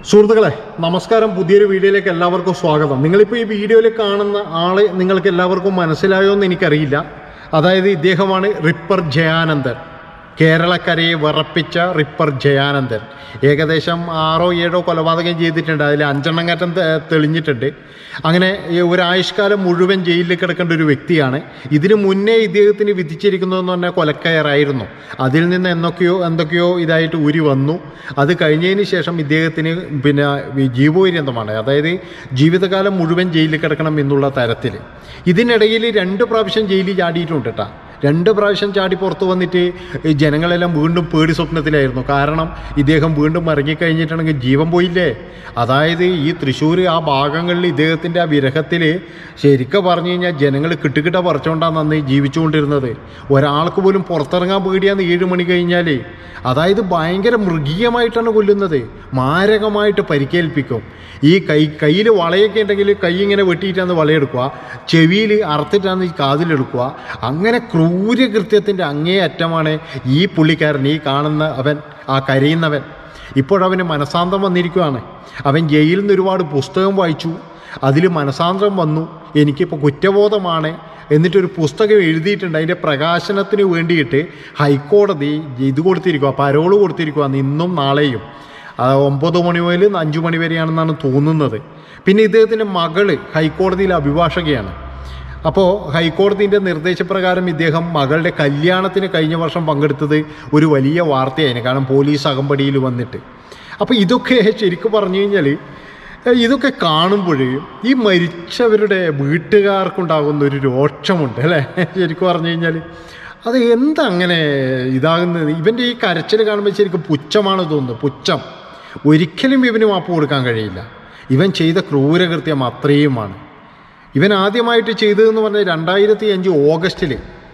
സുഹൃത്തുക്കളെ നമസ്കാരം പുതിയൊരു വീഡിയോയിലേക്ക് എല്ലാവർക്കും സ്വാഗതം നിങ്ങളിപ്പോൾ ഈ വീഡിയോയിൽ കാണുന്ന ആള് നിങ്ങൾക്ക് എല്ലാവർക്കും മനസ്സിലായോ എന്ന് എനിക്കറിയില്ല അതായത് ഇദ്ദേഹമാണ് റിപ്പർ ജയാനന്ദൻ കേരളക്കരയെ വിറപ്പിച്ച റിപ്പർ ജയാനന്ദൻ ഏകദേശം ആറോ ഏഴോ കൊലപാതകം ചെയ്തിട്ടുണ്ട് അതിൽ അഞ്ചെണ്ണം കയറ്റം തെ- തെളിഞ്ഞിട്ടുണ്ട് അങ്ങനെ ഈ ഒരു ആയുഷ്കാലം മുഴുവൻ ജയിലിൽ കിടക്കേണ്ട ഒരു വ്യക്തിയാണ് ഇതിനു മുന്നേ ഇദ്ദേഹത്തിന് വിധിച്ചിരിക്കുന്നതെന്ന് പറഞ്ഞാൽ കൊലക്കയറായിരുന്നു അതിൽ നിന്ന് എന്തൊക്കെയോ എന്തൊക്കെയോ ഇതായിട്ട് ഉരി വന്നു അത് കഴിഞ്ഞതിന് ശേഷം ഇദ്ദേഹത്തിന് പിന്നെ ഈ ജീവപര്യന്തമാണ് അതായത് ജീവിതകാലം മുഴുവൻ ജയിലിൽ കിടക്കണം എന്നുള്ള തരത്തിൽ ഇതിനിടയിൽ രണ്ട് പ്രാവശ്യം ജയിലിൽ ചാടിയിട്ടുണ്ട് കേട്ടോ രണ്ട് പ്രാവശ്യം ചാടി പുറത്ത് വന്നിട്ട് ഈ ജനങ്ങളെല്ലാം വീണ്ടും പേടി സ്വപ്നത്തിലായിരുന്നു കാരണം ഇദ്ദേഹം വീണ്ടും ഇറങ്ങിക്കഴിഞ്ഞിട്ടുണ്ടെങ്കിൽ ജീവൻ പോയില്ലേ അതായത് ഈ തൃശ്ശൂർ ആ ഭാഗങ്ങളിൽ ഇദ്ദേഹത്തിൻ്റെ ആ വിരഹത്തിൽ ശരിക്കും പറഞ്ഞു കഴിഞ്ഞാൽ ജനങ്ങൾ കിട്ടുകിട്ട പറിച്ചുകൊണ്ടാണ് അന്ന് ജീവിച്ചുകൊണ്ടിരുന്നത് ഒരാൾക്ക് പോലും പുറത്തിറങ്ങാൻ പേടിയാന്ന് ഏഴ് മണി കഴിഞ്ഞാൽ അതായത് ഭയങ്കര മൃഗീയമായിട്ടാണ് കൊല്ലുന്നത് മാരകമായിട്ട് പരിക്കേൽപ്പിക്കും ഈ കൈ കയ്യിൽ വളയൊക്കെ ഉണ്ടെങ്കിൽ കൈ ഇങ്ങനെ വെട്ടിയിട്ടാണ് വളയെടുക്കുക ചെവിയിൽ അറുത്തിട്ടാണ് ഈ കാതിലെടുക്കുക അങ്ങനെ ക്രൂരകൃത്യത്തിൻ്റെ അങ്ങേ അറ്റമാണ് ഈ പുള്ളിക്കാരൻ ഈ കാണുന്ന അവൻ ആ കരയുന്നവൻ ഇപ്പോഴവന് മനസാന്തം വന്നിരിക്കുകയാണ് അവൻ ജയിലിൽ നിന്ന് ഒരുപാട് പുസ്തകം വായിച്ചു അതിൽ മനസാന്തരം വന്നു എനിക്കിപ്പോൾ കുറ്റബോധമാണ് എന്നിട്ടൊരു പുസ്തകം എഴുതിയിട്ടുണ്ട് അതിൻ്റെ പ്രകാശനത്തിന് വേണ്ടിയിട്ട് ഹൈക്കോടതി ഇത് കൊടുത്തിരിക്കുക പരോള് കൊടുത്തിരിക്കുക ഇന്നും നാളെയും ആ, ഒമ്പത് മണി മുതൽ അഞ്ച് മണി വരെയാണെന്നാണ് തോന്നുന്നത് പിന്നെ ഇദ്ദേഹത്തിൻ്റെ മകള് ഹൈക്കോടതിയിലെ അഭിഭാഷകയാണ് അപ്പോൾ ഹൈക്കോടതിൻ്റെ നിർദ്ദേശപ്രകാരം ഇദ്ദേഹം മകളുടെ കല്യാണത്തിന് കഴിഞ്ഞ വർഷം പങ്കെടുത്തത് ഒരു വലിയ വാർത്തയായിരുന്നു കാരണം പോലീസ് അകമ്പടിയിൽ വന്നിട്ട് അപ്പോൾ ഇതൊക്കെ ശരിക്കും പറഞ്ഞു കഴിഞ്ഞാൽ ഇതൊക്കെ കാണുമ്പോൾ ഈ മരിച്ചവരുടെ വീട്ടുകാർക്കുണ്ടാകുന്ന ഒരു രോക്ഷമുണ്ട് അല്ലേ ശരിക്കും പറഞ്ഞു കഴിഞ്ഞാൽ അത് എന്താ അങ്ങനെ ഇതാകുന്നത് ഇവൻ്റെ ഈ കരച്ചിൽ കാണുമ്പോൾ ശരിക്കും പുച്ഛമാണ് തോന്നുന്നത് പുച്ഛം ഒരിക്കലും ഇവന് മാപ്പ് കൊടുക്കാൻ കഴിയില്ല ഇവൻ ചെയ്ത ക്രൂരകൃത്യം അത്രയുമാണ് ഇവൻ ആദ്യമായിട്ട് ചെയ്തതെന്ന് പറഞ്ഞാൽ രണ്ടായിരത്തി അഞ്ച് ഓഗസ്റ്റിൽ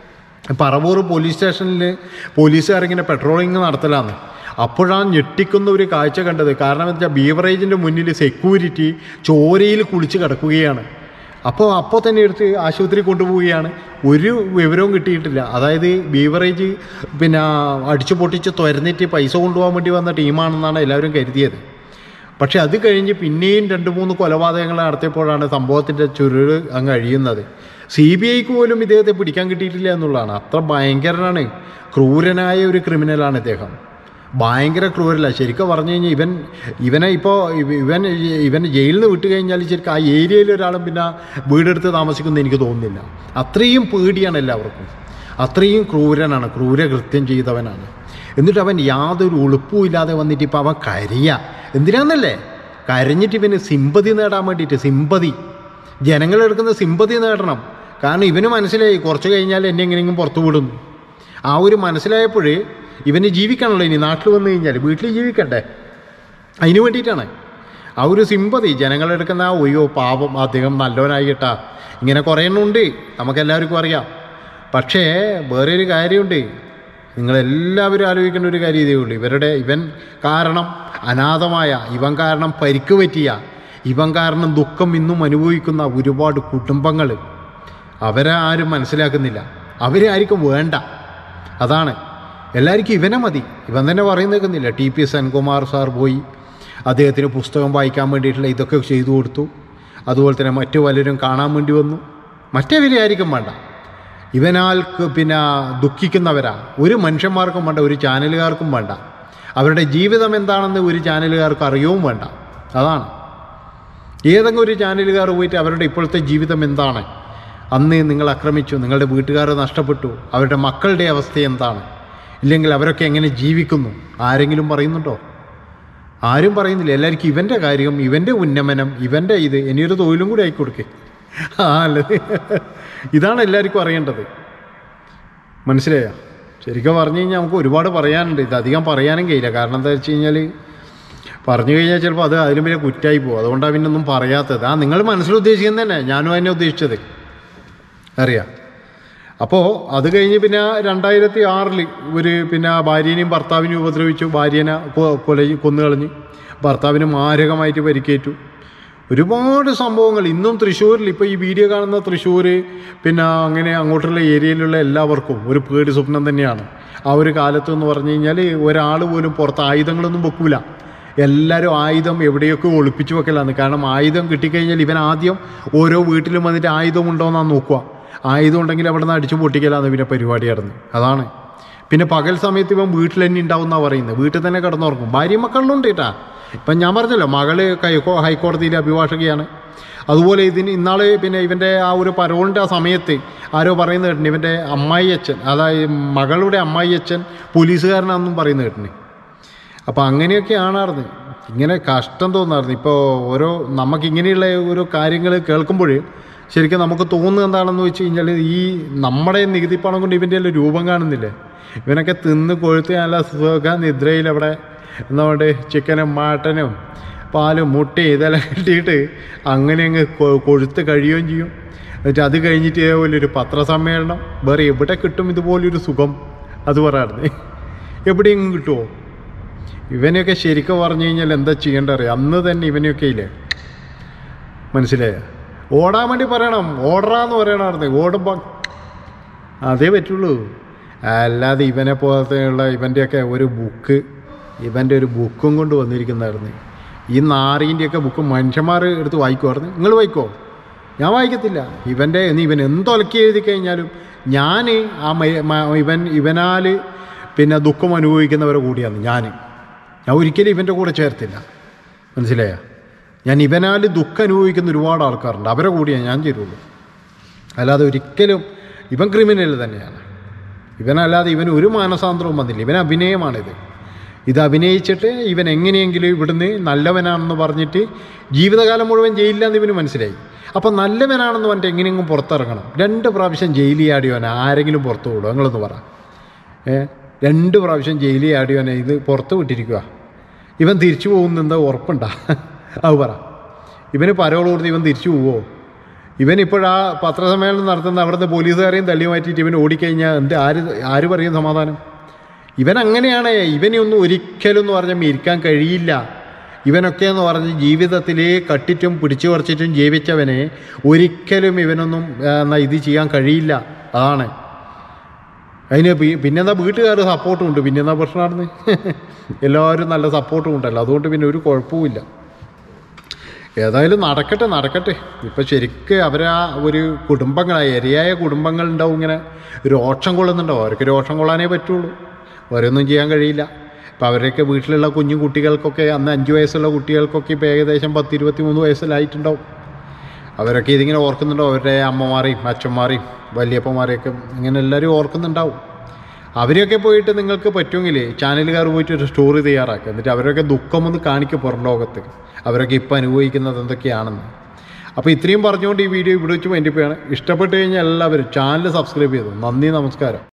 പറവൂർ പോലീസ് സ്റ്റേഷനിൽ പോലീസുകാരിങ്ങനെ പെട്രോളിങ് നടത്തലാന്ന് അപ്പോഴാണ് ഞെട്ടിക്കുന്ന ഒരു കാഴ്ച കണ്ടത് കാരണം എന്താ വെച്ചാൽ ബീവറേജിൻ്റെ മുന്നിൽ സെക്യൂരിറ്റി ചോരയിൽ കുളിച്ച് കിടക്കുകയാണ് അപ്പോൾ അപ്പോൾ തന്നെ എടുത്ത് ആശുപത്രി കൊണ്ടുപോവുകയാണ് ഒരു വിവരവും കിട്ടിയിട്ടില്ല അതായത് ബീവറേജ് പിന്നെ അടിച്ചു പൊട്ടിച്ച് തുരന്നിട്ട് പൈസ കൊണ്ടുപോകാൻ വേണ്ടി വന്ന ടീമാണെന്നാണ് എല്ലാവരും കരുതിയത് പക്ഷെ അത് കഴിഞ്ഞ് പിന്നെയും രണ്ട് മൂന്ന് കൊലപാതകങ്ങൾ നടത്തിയപ്പോഴാണ് സംഭവത്തിൻ്റെ ചുരുൾ അങ്ങ് കഴിയുന്നത് സി ബി ഐക്ക് പോലും ഇദ്ദേഹത്തെ പിടിക്കാൻ കിട്ടിയിട്ടില്ല എന്നുള്ളതാണ് അത്ര ഭയങ്കരനാണ് ക്രൂരനായ ഒരു ക്രിമിനലാണ് ഇദ്ദേഹം ഭയങ്കര ക്രൂരല്ല ശരിക്കും പറഞ്ഞു കഴിഞ്ഞാൽ ഇവൻ ഇവനെ ഇപ്പോൾ ഇവൻ ഇവൻ ജയിലിൽ നിന്ന് വിട്ട് കഴിഞ്ഞാൽ ശരിക്കും ആ ഏരിയയിൽ ഒരാളും പിന്നെ വീടെടുത്ത് താമസിക്കുന്ന എനിക്ക് തോന്നുന്നില്ല അത്രയും പേടിയാണ് എല്ലാവർക്കും അത്രയും ക്രൂരനാണ് ക്രൂരകൃത്യം ചെയ്തവനാണ് എന്നിട്ട് അവൻ യാതൊരു ഉളുപ്പും ഇല്ലാതെ വന്നിട്ട് ഇപ്പം അവൻ കരയ എന്തിനാന്നല്ലേ കരഞ്ഞിട്ട് ഇവന് സിമ്പതി നേടാൻ വേണ്ടിയിട്ട് സിമ്പതി ജനങ്ങളെടുക്കുന്ന സിമ്പതി നേടണം കാരണം ഇവന് മനസ്സിലായി കുറച്ച് കഴിഞ്ഞാൽ എന്നെ എങ്ങനെയെങ്കിലും പുറത്തു വിടുന്നു ആ ഒരു മനസ്സിലായപ്പോൾ ഇവന് ജീവിക്കണമല്ലോ ഇനി നാട്ടിൽ വന്നു കഴിഞ്ഞാൽ വീട്ടിൽ ജീവിക്കണ്ടേ അതിന് വേണ്ടിയിട്ടാണ് ആ ഒരു സിമ്പതി ജനങ്ങളെടുക്കുന്ന ആ ഒയ്യോ പാപം അദ്ദേഹം നല്ലവനായി കേട്ടാ ഇങ്ങനെ കുറേ എണ്ണമുണ്ട് നമുക്കെല്ലാവർക്കും അറിയാം പക്ഷേ വേറൊരു കാര്യമുണ്ട് നിങ്ങളെല്ലാവരും ആലോചിക്കേണ്ട ഒരു കാര്യം ഇതേ ഉള്ളൂ ഇവരുടെ ഇവൻ കാരണം അനാഥമായ ഇവൻ കാരണം പരിക്ക് പറ്റിയ ഇവൻ കാരണം ദുഃഖം ഇന്നും അനുഭവിക്കുന്ന ഒരുപാട് കുടുംബങ്ങൾ അവരെ ആരും മനസ്സിലാക്കുന്നില്ല അവരെ ആർക്കും വേണ്ട അതാണ് എല്ലാവർക്കും ഇവനെ മതി ഇവൻ തന്നെ പറയുന്നേക്കുന്നില്ല ടി പി സെൻകുമാർ സാർ പോയി അദ്ദേഹത്തിന് പുസ്തകം വായിക്കാൻ വേണ്ടിയിട്ടുള്ള ഇതൊക്കെ ചെയ്തു കൊടുത്തു അതുപോലെ തന്നെ മറ്റു പലരും കാണാൻ വേണ്ടി വന്നു മറ്റേ വില ആയിരിക്കും വേണ്ട ഇവനാൽ ക- പിന്നെ ദുഃഖിക്കുന്നവരാ ഒരു മനുഷ്യന്മാർക്കും വേണ്ട ഒരു ചാനലുകാർക്കും വേണ്ട അവരുടെ ജീവിതം എന്താണെന്ന് ഒരു ചാനലുകാർക്ക് അറിയവും വേണ്ട അതാണ് ഏതെങ്കിലും ഒരു ചാനലുകാർ പോയിട്ട് അവരുടെ ഇപ്പോഴത്തെ ജീവിതം എന്താണ് അന്ന് നിങ്ങൾ ആക്രമിച്ചു നിങ്ങളുടെ വീട്ടുകാർ നഷ്ടപ്പെട്ടു അവരുടെ മക്കളുടെ അവസ്ഥ എന്താണ് ഇല്ലെങ്കിൽ അവരൊക്കെ എങ്ങനെ ജീവിക്കുന്നു ആരെങ്കിലും പറയുന്നുണ്ടോ ആരും പറയുന്നില്ല എല്ലാവർക്കും ഇവൻ്റെ കാര്യം ഇവൻ്റെ ഉന്നമനം ഇവൻ്റെ ഇത് ഇനിയൊരു തൊഴിലും കൂടി ആയിക്കൊടുക്കേ ആ അല്ലത് ഇതാണ് എല്ലാവർക്കും അറിയേണ്ടത് മനസ്സിലായോ ശരിക്കും പറഞ്ഞു കഴിഞ്ഞാൽ നമുക്ക് ഒരുപാട് പറയാനുണ്ട് ഇത് അധികം പറയാനും കഴിയില്ല കാരണം എന്താ വെച്ച് കഴിഞ്ഞാൽ പറഞ്ഞു കഴിഞ്ഞാൽ ചിലപ്പോൾ അത് അതിലും വലിയ കുറ്റായി പോകും അതുകൊണ്ടാണ് പിന്നെ ഒന്നും പറയാത്തത് ആ നിങ്ങൾ മനസ്സിൽ ഉദ്ദേശിക്കുന്നത് തന്നെ ഞാനും അതിനെ ഉദ്ദേശിച്ചത് അറിയാം അപ്പോൾ അത് കഴിഞ്ഞ് പിന്നെ രണ്ടായിരത്തി ആറിൽ ഒരു പിന്നെ ഭാര്യനെയും ഭർത്താവിനെയും ഉപദ്രവിച്ചു ഭാര്യനെ കൊ- കൊല കൊന്നുകളഞ്ഞ് ഭർത്താവിന് മാരകമായിട്ട് പരിക്കേറ്റു ഒരുപാട് സംഭവങ്ങൾ ഇന്നും തൃശ്ശൂരിൽ ഇപ്പോൾ ഈ വീഡിയോ കാണുന്ന തൃശ്ശൂർ പിന്നെ അങ്ങനെ അങ്ങോട്ടുള്ള ഏരിയയിലുള്ള എല്ലാവർക്കും ഒരു പേടി സ്വപ്നം തന്നെയാണ് ആ ഒരു കാലത്ത് എന്ന് പറഞ്ഞു കഴിഞ്ഞാൽ ഒരാൾ പോലും പുറത്ത് ആയുധങ്ങളൊന്നും വെക്കൂല എല്ലാവരും ആയുധം എവിടെയൊക്കെ ഒളിപ്പിച്ചു വെക്കലാണ് കാരണം ആയുധം കിട്ടിക്കഴിഞ്ഞാൽ ഇവൻ ആദ്യം ഓരോ വീട്ടിലും വന്നിട്ട് ആയുധം ഉണ്ടോ എന്നാണ് നോക്കുക ആയുധം ഉണ്ടെങ്കിൽ അവിടെ നിന്ന് അടിച്ചു പൊട്ടിക്കലാണ് പിന്നെ പരിപാടി നടന്ന് അതാണ് പിന്നെ പകൽ സമയത്ത് ഇവൻ വീട്ടിൽ തന്നെ ഉണ്ടാവും എന്നാണ് പറയുന്നത് വീട്ടിൽ തന്നെ കിടന്നുറങ്ങും ഭാര്യ മക്കളിലുണ്ട് കേട്ടാ ഇപ്പം ഞാൻ പറഞ്ഞല്ലോ മകള് കൈക്കോ ഹൈക്കോടതിയിലെ അഭിഭാഷകയാണ് അതുപോലെ ഇതിന് ഇന്നാള് പിന്നെ ഇവൻ്റെ ആ ഒരു പരോളിൻ്റെ ആ സമയത്ത് ആരോ പറയുന്നത് കേട്ടിന് ഇവൻ്റെ അമ്മായി അച്ഛൻ അതായത് മകളുടെ അമ്മായി അച്ഛൻ പോലീസുകാരനാണെന്നും പറയുന്നത് കേട്ടിന് അപ്പോൾ അങ്ങനെയൊക്കെയാണാർന്ന് ഇങ്ങനെ കഷ്ടം തോന്നാറുണ്ട് ഇപ്പോൾ ഓരോ നമുക്ക് ഇങ്ങനെയുള്ള ഓരോ കാര്യങ്ങൾ കേൾക്കുമ്പോൾ ശരിക്കും നമുക്ക് തോന്നുന്നത് എന്താണെന്ന് വെച്ച് കഴിഞ്ഞാൽ ഈ നമ്മുടെ നികുതി പണം കൊണ്ട് ഇവൻ്റെ എല്ലാം രൂപം കാണുന്നില്ലേ ഇവനൊക്കെ തിന്ന് കൊഴുത്ത് നല്ല സുഖ നിദ്രയിൽ അവിടെ എന്താ പറയുക ചിക്കനും മാട്ടനും പാലും മുട്ടയും ഇതെല്ലാം കിട്ടിയിട്ട് അങ്ങനെ അങ്ങ് കൊ- കൊഴുത്ത് കഴിയുകയും ചെയ്യും എന്നിട്ട് അത് കഴിഞ്ഞിട്ട് ഇതേപോലെ ഒരു പത്രസമ്മേളനം വേറെ എവിടെ കിട്ടും ഇതുപോലൊരു സുഖം അത് പറയാറുണ്ട് എവിടെയെങ്കിലും കിട്ടുമോ ഇവനെയൊക്കെ ശരിക്കും പറഞ്ഞു കഴിഞ്ഞാൽ എന്താ ചെയ്യേണ്ട അറിയാം അന്ന് തന്നെ ഇവനെയൊക്കെ ഇല്ലേ മനസ്സിലായ ഓടാൻ വേണ്ടി പറയണം ഓടറാന്ന് പറയണമായിരുന്നു ഓടുമ്പോൾ അതേ പറ്റുള്ളൂ അല്ലാതെ ഇവനെ പോലത്തെയുള്ള ഇവൻ്റെയൊക്കെ ഒരു ബുക്ക് ഇവൻ്റെ ഒരു ബുക്കും കൊണ്ട് വന്നിരിക്കുന്നതായിരുന്നു ഈ നാറീൻ്റെയൊക്കെ ബുക്ക് മനുഷ്യന്മാർ എടുത്ത് വായിക്കുമായിരുന്നു നിങ്ങൾ വായിക്കോ ഞാൻ വായിക്കത്തില്ല ഇവൻ്റെ ഇനി ഇവൻ എന്തൊലക്കി എഴുതി കഴിഞ്ഞാലും ഞാൻ ആ മ- മ- ഇവൻ ഇവനാൽ പിന്നെ ദുഃഖം അനുഭവിക്കുന്നവരെ കൂടിയാണ് ഞാൻ ഞാൻ ഒരിക്കലും ഇവൻ്റെ കൂടെ ചേർത്തില്ല മനസ്സിലായ ഞാൻ ഇവനാൽ ദുഃഖം അനുഭവിക്കുന്ന ഒരുപാട് ആൾക്കാരുണ്ട് അവരെ കൂടിയാണ് ഞാൻ ചേരുള്ളൂ അല്ലാതെ ഒരിക്കലും ഇവൻ ക്രിമിനൽ തന്നെയാണ് ഇവനല്ലാതെ ഇവന് ഒരു മാനസാന്തരവും വന്നില്ല ഇവൻ അഭിനയമാണിത് ഇത് അഭിനയിച്ചിട്ട് ഇവൻ എങ്ങനെയെങ്കിലും ഇവിടുന്ന് നല്ലവനാണെന്ന് പറഞ്ഞിട്ട് ജീവിതകാലം മുഴുവൻ ജയിലിലാന്ന് ഇവന് മനസ്സിലായി അപ്പം നല്ലവനാണെന്ന് പറഞ്ഞിട്ട് എങ്ങനെയെങ്കിലും പുറത്തിറങ്ങണം രണ്ട് പ്രാവശ്യം ജയിലിൽ ആടിയവനെ ആരെങ്കിലും പുറത്തു വിടുമോ നിങ്ങളൊന്ന് പറ ഏ രണ്ട് പ്രാവശ്യം ജയിലിൽ ആടിയവനെ ഇത് പുറത്ത് വിട്ടിരിക്കുക ഇവൻ തിരിച്ചു പോകുന്നെന്താ ഉറപ്പുണ്ടാ അത് പറ ഇവന് പരോൾ കൊടുത്ത് ഇവൻ തിരിച്ചു പോവോ ഇവൻ ഇപ്പോഴാ പത്രസമ്മേളനം നടത്തുന്ന അവിടുത്തെ പോലീസുകാരെയും തള്ളി മാറ്റിയിട്ട് ഇവൻ ഓടിക്കഴിഞ്ഞാൽ എന്ത് ആര് ആര് പറയും സമാധാനം ഇവൻ അങ്ങനെയാണ് ഇവനെ ഒന്നും ഒരിക്കലും എന്ന് പറഞ്ഞാൽ ഇരിക്കാൻ കഴിയില്ല ഇവനൊക്കെ എന്ന് പറഞ്ഞ് ജീവിതത്തിൽ കട്ടിറ്റും പിടിച്ചു പറിച്ചിട്ടും ജീവിച്ചവനെ ഒരിക്കലും ഇവനൊന്നും ആ, എന്നാ ഇത് ചെയ്യാൻ കഴിയില്ല അതാണ് അതിന് പി- പിന്നെന്താ വീട്ടുകാർ സപ്പോർട്ടും ഉണ്ട് പിന്നെന്താ പ്രശ്നമാണെന്ന് എല്ലാവരും നല്ല സപ്പോർട്ടും ഉണ്ടല്ലോ അതുകൊണ്ട് പിന്നെ ഒരു കുഴപ്പവുമില്ല ഏതായാലും നടക്കട്ടെ നടക്കട്ടെ ഇപ്പം ശരിക്ക് അവരാ ഒരു കുടുംബങ്ങളായി എരിയായ കുടുംബങ്ങളുണ്ടാവും ഇങ്ങനെ രോഷം കൊള്ളുന്നുണ്ടാവും അവർക്ക് രോഷം കൊള്ളാനേ പറ്റുള്ളൂ അവരൊന്നും ചെയ്യാൻ കഴിയില്ല ഇപ്പം അവരൊക്കെ വീട്ടിലുള്ള കുഞ്ഞു കുട്ടികൾക്കൊക്കെ അന്ന് അഞ്ച് വയസ്സുള്ള കുട്ടികൾക്കൊക്കെ ഇപ്പോൾ ഏകദേശം പത്ത് ഇരുപത്തി മൂന്ന് വയസ്സിലായിട്ടുണ്ടാവും അവരൊക്കെ ഇതിങ്ങനെ ഓർക്കുന്നുണ്ടാവും അവരുടെ അമ്മമാരെയും അച്ഛന്മാരെയും വലിയപ്പന്മാരെയൊക്കെ ഇങ്ങനെ എല്ലാവരും ഓർക്കുന്നുണ്ടാവും അവരെയൊക്കെ പോയിട്ട് നിങ്ങൾക്ക് പറ്റുമെങ്കിൽ ചാനലുകാർ പോയിട്ട് ഒരു സ്റ്റോറി തയ്യാറാക്കുക എന്നിട്ട് അവരൊക്കെ ദുഃഖം ഒന്ന് കാണിക്കുക പുറം ലോകത്ത് അവരൊക്കെ ഇപ്പം അനുഭവിക്കുന്നത് എന്തൊക്കെയാണെന്ന് അപ്പോൾ ഇത്രയും പറഞ്ഞുകൊണ്ട് ഈ വീഡിയോ ഇവിടെ വെച്ച് വേണ്ടിപ്പോയാണ് ഇഷ്ടപ്പെട്ട് കഴിഞ്ഞാൽ എല്ലാവരും ചാനൽ സബ്സ്ക്രൈബ് ചെയ്തു നന്ദി നമസ്കാരം